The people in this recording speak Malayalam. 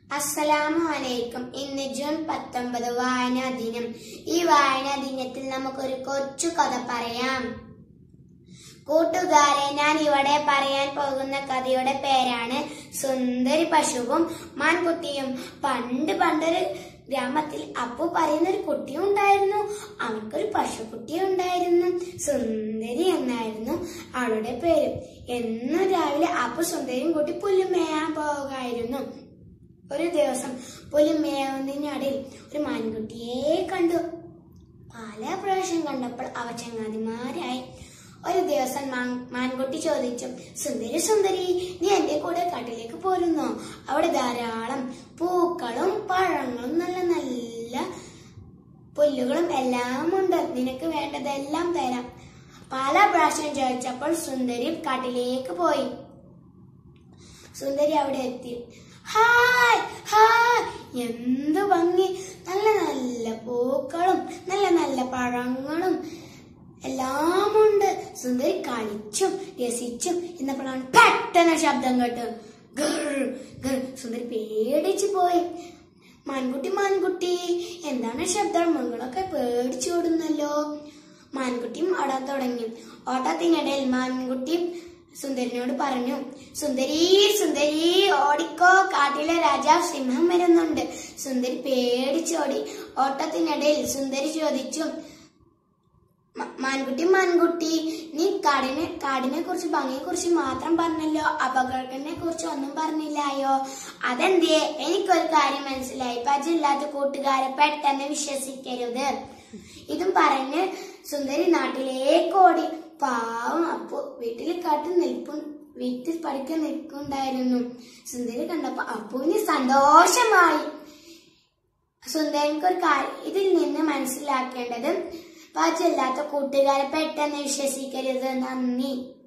അസ്സലാമു അലൈക്കും ഇന്ന് ജൂൺ പത്തൊമ്പത് വായനാ ദിനം ഈ വായനാ ദിനത്തിൽ നമുക്കൊരു കൊച്ചു കഥ പറയാം കൂട്ടുകാരെ ഞാൻ ഇവിടെ പറയാൻ പോകുന്ന കഥയുടെ പേരാണ് സുന്ദരി പശുവും മാൻകുട്ടിയും പണ്ട് പണ്ടൊരു ഗ്രാമത്തിൽ അപ്പു പറയുന്ന ഒരു കുട്ടി ഉണ്ടായിരുന്നു അവൾക്കൊരു പശുക്കുട്ടി ഉണ്ടായിരുന്നു സുന്ദരി എന്നായിരുന്നു അവളുടെ പേര് എന്നും രാവിലെ അപ്പു സുന്ദരിയും കൂട്ടി പുല്ലുമേയാൻ പോകുമായിരുന്നു ഒരു ദിവസം പുലിമേവുന്നതിനിടയിൽ ഒരു മാൻകുട്ടിയെ കണ്ടു പല പ്രാവശ്യം കണ്ടപ്പോൾ അവ ചങ്ങാതിമാരായി ഒരു ദിവസം മാൻ- മാൻകുട്ടി ചോദിച്ചു സുന്ദരി സുന്ദരി നീ എന്റെ കൂടെ കാട്ടിലേക്ക് പോരുന്നോ അവിടെ ധാരാളം പൂക്കളും പഴങ്ങളും നല്ല നല്ല പുല്ലുകളും എല്ലാം ഉണ്ട് നിനക്ക് വേണ്ടതെല്ലാം തരാം പല പ്രാവശ്യം ചോദിച്ചപ്പോൾ സുന്ദരി കാട്ടിലേക്ക് പോയി സുന്ദരി അവിടെ എത്തി ഹായ് ഹായ് എന്ത് ഭംഗി നല്ല നല്ല പൂക്കളും നല്ല നല്ല പഴങ്ങളും എല്ലാം ഉണ്ട് സുന്ദരി കളിച്ചും രസിച്ചും എന്നപ്പോഴാണ് പെട്ടെന്ന് ശബ്ദം കേട്ടു ഗർ ഗർ സുന്ദരി പേടിച്ചു പോയി മാൻകുട്ടി മാൻകുട്ടി എന്താണ് ശബ്ദം മൃഗങ്ങളൊക്കെ പേടിച്ചോടുന്നല്ലോ മാൻകുട്ടിയും ഓടാൻ തുടങ്ങി ഓട്ടത്തിനിടയിൽ മാൻകുട്ടി സുന്ദരിനോട് പറഞ്ഞു സുന്ദരി സുന്ദരി ഓടിക്കോ കാട്ടിലെ രാജാവ് സിംഹം വരുന്നുണ്ട് സുന്ദരി പേടിച്ചോടി ഓട്ടത്തിനിടയിൽ സുന്ദരി ചോദിച്ചു "മ- മാൻകുട്ടി മാൻകുട്ടി നീ കാടിനെ കാടിനെ കുറിച്ച് ഭംഗിയെ കുറിച്ച് മാത്രം പറഞ്ഞല്ലോ അപകടത്തിനെ കുറിച്ച് ഒന്നും പറഞ്ഞില്ലായോ അതെന്തേ എനിക്കൊരു കാര്യം മനസ്സിലായി പജില്ലാത്ത കൂട്ടുകാരെ പെട്ടെന്ന് വിശ്വസിക്കരുത് ഇതും പറഞ്ഞ് സുന്ദരി നാട്ടിലേക്ക് ഓടി പാവം അപ്പു വീട്ടിൽ കാട്ടി നിൽപ്പു വീട്ടിൽ പഠിക്കാൻ നിൽക്കുണ്ടായിരുന്നു സുന്ദരി കണ്ടപ്പോ അപ്പുവിന് സന്തോഷമായി സുന്ദരൻക്ക് ഒരു കാര്യം ഇതിൽ നിന്ന് മനസ്സിലാക്കേണ്ടത് പാചല്ലാത്ത കൂട്ടുകാരെ പെട്ടെന്ന് വിശ്വസിക്കരുത് നന്ദി